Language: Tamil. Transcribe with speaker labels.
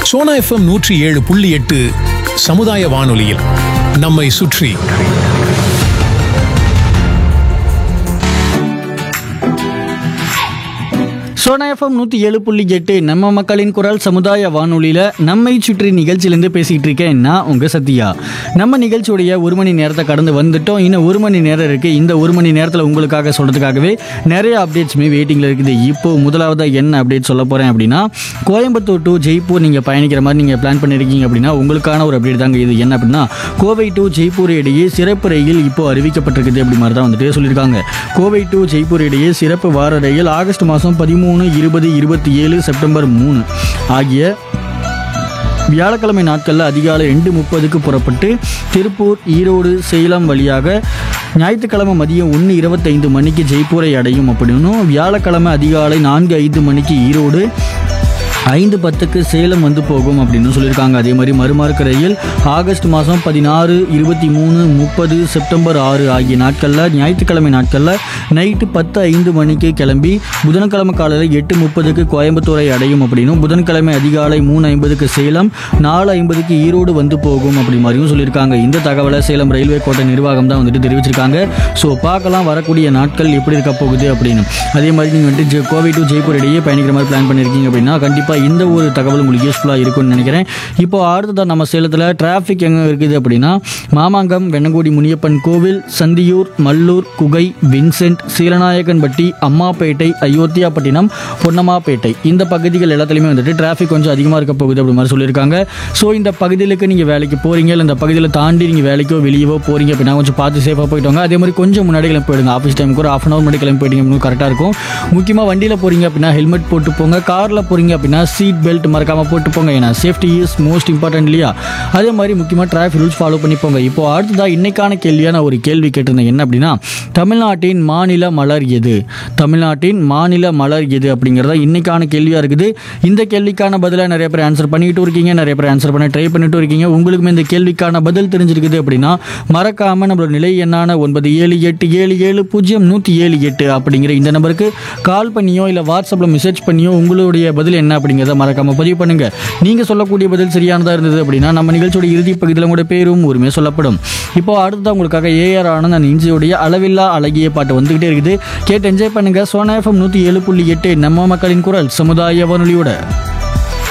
Speaker 1: சோனா எஃப்எம் நூற்றி ஏழு புள்ளி எட்டு சமுதாய வானொலியில் நம்மை சுற்றி
Speaker 2: சோனா எஃப்எம் நூற்றி ஏழு புள்ளி எட்டு நம்ம மக்களின் குரல் சமுதாய வானொலியில் நம்மை சுற்றி நிகழ்ச்சியிலேருந்து பேசிக்கிட்டு இருக்கேன் நான் உங்கள் சத்யா நம்ம நிகழ்ச்சியுடைய ஒரு மணி நேரத்தை கடந்து வந்துட்டோம் இன்னும் ஒரு மணி நேரம் இருக்குது இந்த ஒரு மணி நேரத்தில் உங்களுக்காக சொல்கிறதுக்காகவே நிறைய அப்டேட்ஸுமே வெயிட்டிங்கில் இருக்குது இப்போ முதலாவதாக என்ன அப்டேட் சொல்ல போகிறேன் அப்படின்னா கோயம்புத்தூர் டு ஜெய்ப்பூர் நீங்கள் பயணிக்கிற மாதிரி நீங்கள் பிளான் பண்ணியிருக்கீங்க அப்படின்னா உங்களுக்கான ஒரு அப்டேட் தாங்க இது என்ன அப்படின்னா கோவை டு ஜெய்ப்பூர் இடையே சிறப்பு ரயில் இப்போ அறிவிக்கப்பட்டிருக்குது அப்படி மாதிரி தான் வந்துட்டு சொல்லியிருக்காங்க கோவை டு ஜெய்ப்பூர் இடையே சிறப்பு வார ரயில் ஆகஸ்ட் மாதம் பதிமூணு இருபது இருபத்தி ஏழு செப்டம்பர் மூணு ஆகிய வியாழக்கிழமை நாட்களில் அதிகாலை ரெண்டு முப்பதுக்கு புறப்பட்டு திருப்பூர் ஈரோடு சேலம் வழியாக ஞாயிற்றுக்கிழமை மதியம் ஒன்று இருபத்தைந்து மணிக்கு ஜெய்ப்பூரை அடையும் அப்படின்னும் வியாழக்கிழமை அதிகாலை நான்கு ஐந்து மணிக்கு ஈரோடு ஐந்து பத்துக்கு சேலம் வந்து போகும் அப்படின்னு சொல்லியிருக்காங்க அதே மாதிரி மறுமார்க்க ரயில் ஆகஸ்ட் மாதம் பதினாறு இருபத்தி மூணு முப்பது செப்டம்பர் ஆறு ஆகிய நாட்களில் ஞாயிற்றுக்கிழமை நாட்களில் நைட்டு பத்து ஐந்து மணிக்கு கிளம்பி புதன்கிழமை காலையில் எட்டு முப்பதுக்கு கோயம்புத்தூரை அடையும் அப்படின்னும் புதன்கிழமை அதிகாலை மூணு ஐம்பதுக்கு சேலம் நாலு ஐம்பதுக்கு ஈரோடு வந்து போகும் அப்படி மாதிரியும் சொல்லியிருக்காங்க இந்த தகவலை சேலம் ரயில்வே கோட்டை நிர்வாகம் தான் வந்துட்டு தெரிவிச்சிருக்காங்க ஸோ பார்க்கலாம் வரக்கூடிய நாட்கள் எப்படி இருக்க போகுது அப்படின்னு அதே மாதிரி நீங்கள் வந்துட்டு ஜெ- கோவை டு ஜெய்ப்பூர் இடையே பயணிக்கிற மாதிரி பிளான் பண்ணியிருக்கீங்க அப்படின்னா கண்டிப்பாக இந்த ஒரு தகவல் உங்களுக்கு யூஸ்ஃபுல்லாக இருக்கும்னு நினைக்கிறேன் இப்போ அடுத்ததான் நம்ம சேலத்தில் டிராஃபிக் எங்கே இருக்குது அப்படின்னா மாமாங்கம் வெண்ணங்குடி முனியப்பன் கோவில் சந்தியூர் மல்லூர் குகை வின்சென்ட் சீலநாயக்கன்பட்டி அம்மாப்பேட்டை அயோத்தியாப்பட்டினம் பொன்னம்மாப்பேட்டை இந்த பகுதிகள் எல்லாத்துலேயுமே வந்துட்டு டிராஃபிக் கொஞ்சம் அதிகமாக இருக்க போகுது அப்படி மாதிரி சொல்லியிருக்காங்க ஸோ இந்த பகுதிகளுக்கு நீங்கள் வேலைக்கு போகிறீங்க இல்லை இந்த பகுதியில் தாண்டி நீங்கள் வேலைக்கோ வெளியவோ போகிறீங்க அப்படின்னா கொஞ்சம் பார்த்து சேஃபாக போயிட்டு வாங்க அதே மாதிரி கொஞ்சம் முன்னாடி கிளம்பி போயிடுங்க ஆஃபீஸ் டைமுக்கு ஒரு ஆஃப் அன் அவர் முன்னாடி கிளம்பி போயிட்டீங்க அப்படின்னு கரெக்டாக இருக்கும் முக்கியமாக வண்டியில் போகிறீங்க அப்படின்னா ஹெல்மெட் போட்டு போங்க காரில் போகிறீங்க அப்படின்னா சீட் பெல்ட் மறக்காமல் போட்டு போங்க ஏன்னா சேஃப்டி இஸ் மோஸ்ட் இம்பார்ட்டன்ட் இல்லையா அதே மாதிரி முக்கியமாக டிராஃபிக் ரூல்ஸ் ஃபாலோ பண்ணி போங்க இப்போ அடுத்ததாக இன்னைக்கான கேள்வியான ஒரு கேள்வி கேட்டிருந்தேன் என்ன அப்படின்னா தமிழ்நாட்டின் மாநில மலர் எது தமிழ்நாட்டின் மாநில மலர் எது அப்படிங்கிறதா இன்னைக்கான கேள்வியாக இருக்குது இந்த கேள்விக்கான பதிலை நிறைய பேர் ஆன்சர் பண்ணிட்டு இருக்கீங்க நிறைய பேர் ஆன்சர் பண்ண ட்ரை பண்ணிட்டு இருக்கீங்க உங்களுக்குமே இந்த கேள்விக்கான பதில் தெரிஞ்சிருக்குது அப்படின்னா மறக்காம நம்மளோட நிலை எண்ணான ஒன்பது ஏழு எட்டு ஏழு ஏழு பூஜ்ஜியம் நூற்றி ஏழு எட்டு அப்படிங்கிற இந்த நம்பருக்கு கால் பண்ணியோ இல்லை வாட்ஸ்அப்பில் மெசேஜ் பண்ணியோ உங்களுடைய பதில் என்ன அப்படிங்கிறத மறக்காம பதிவு பண்ணுங்க நீங்க சொல்லக்கூடிய பதில் சரியானதா இருந்தது அப்படின்னா நம்ம நிகழ்ச்சியோட இறுதி பகுதியில் உங்களோட பேரும் உரிமையை சொல்லப்படும் இப்போ அடுத்ததான் உங்களுக்காக ஏஆர் ஆனந்த் அந்த இன்ஜியோடைய அளவில்லா அழகிய பாட்டு வந்துகிட்டே இருக்குது கேட்டு என்ஜாய் பண்ணுங்க சோனா எஃப்எம் நூற்றி ஏழு புள்ளி எட்டு நம்ம மக்களின் குரல் சமுதாய வானொலியோட